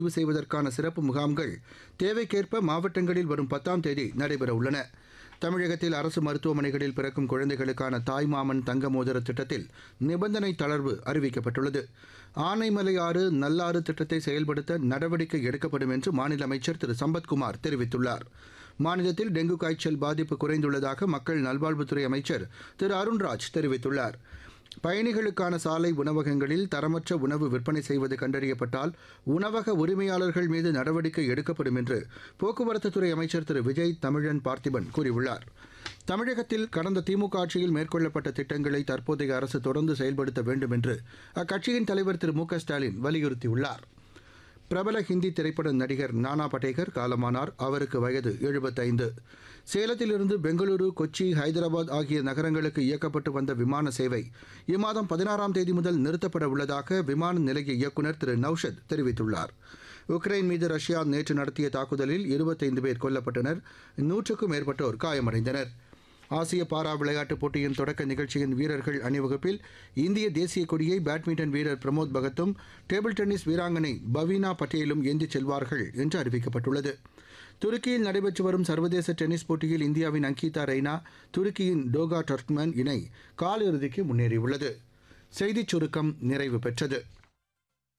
பதிவு செய்வதற்கான சிறப்பு முகாம்கள் தேவைக்கேற்ப மாவட்டங்களில் வரும் பத்தாம் தேதி நடைபெற உள்ளன தமிழகத்தில் அரசு மருத்துவமனைகளில் பிறக்கும் குழந்தைகளுக்கான தாய்மாமன் தங்க மோதிர திட்டத்தில் நிபந்தனை தளர்வு அறிவிக்கப்பட்டுள்ளது ஆனைமலையாறு நல்லாறு திட்டத்தை செயல்படுத்த நடவடிக்கை எடுக்கப்படும் என்று மாநில அமைச்சர் திரு சம்பத்குமார் தெரிவித்துள்ளார் மாநிலத்தில் டெங்கு காய்ச்சல் பாதிப்பு குறைந்துள்ளதாக மக்கள் நல்வாழ்வுத்துறை அமைச்சர் திரு அருண்ராஜ் தெரிவித்துள்ளார் பயணிகளுக்கான சாலை உணவகங்களில் தரமற்ற உணவு விற்பனை செய்வது கண்டறியப்பட்டால் உணவக உரிமையாளர்கள் மீது நடவடிக்கை எடுக்கப்படும் என்று போக்குவரத்துத்துறை அமைச்சர் திரு விஜய் தமிழன் பார்த்திபன் கூறியுள்ளார் தமிழகத்தில் கடந்த திமுக ஆட்சியில் மேற்கொள்ளப்பட்ட திட்டங்களை தற்போதைய அரசு தொடர்ந்து செயல்படுத்த வேண்டும் என்று அக்கட்சியின் தலைவர் திரு மு க ஸ்டாலின் வலியுறுத்தியுள்ளார் பிரபல ஹிந்தி திரைப்பட நடிகர் நானா படேகர் காலமானார் அவருக்கு வயது எழுபத்தைந்து சேலத்திலிருந்து பெங்களூரு கொச்சி ஹைதராபாத் ஆகிய நகரங்களுக்கு இயக்கப்பட்டு வந்த விமான சேவை இம்மாதம் பதினாறாம் தேதி முதல் நிறுத்தப்பட உள்ளதாக விமான நிலைய இயக்குநர் திரு நௌஷத் தெரிவித்துள்ளார் உக்ரைன் மீது ரஷ்யா நேற்று நடத்திய தாக்குதலில் இருபத்தைந்து பேர் கொல்லப்பட்டனர் நூற்றுக்கும் மேற்பட்டோர் காயமடைந்தனர் ஆசிய பாரா விளையாட்டுப் போட்டியின் தொடக்க நிகழ்ச்சியின் வீரர்கள் அணிவகுப்பில் இந்திய தேசிய கொடியை பேட்மிண்டன் வீரர் பிரமோத் பகத்தும் டேபிள் டென்னிஸ் வீராங்கனை பவீனா பட்டேலும் ஏந்திச் செல்வார்கள் என்று அறிவிக்கப்பட்டுள்ளது துருக்கியில் நடைபெற்று வரும் சர்வதேச டென்னிஸ் போட்டியில் இந்தியாவின் அங்கிதா ரெய்னா துருக்கியின் டோகா டர்க்மன் இணை காலிறுதிக்கு முன்னேறியுள்ளது செய்திச் சுருக்கம் நிறைவு பெற்றது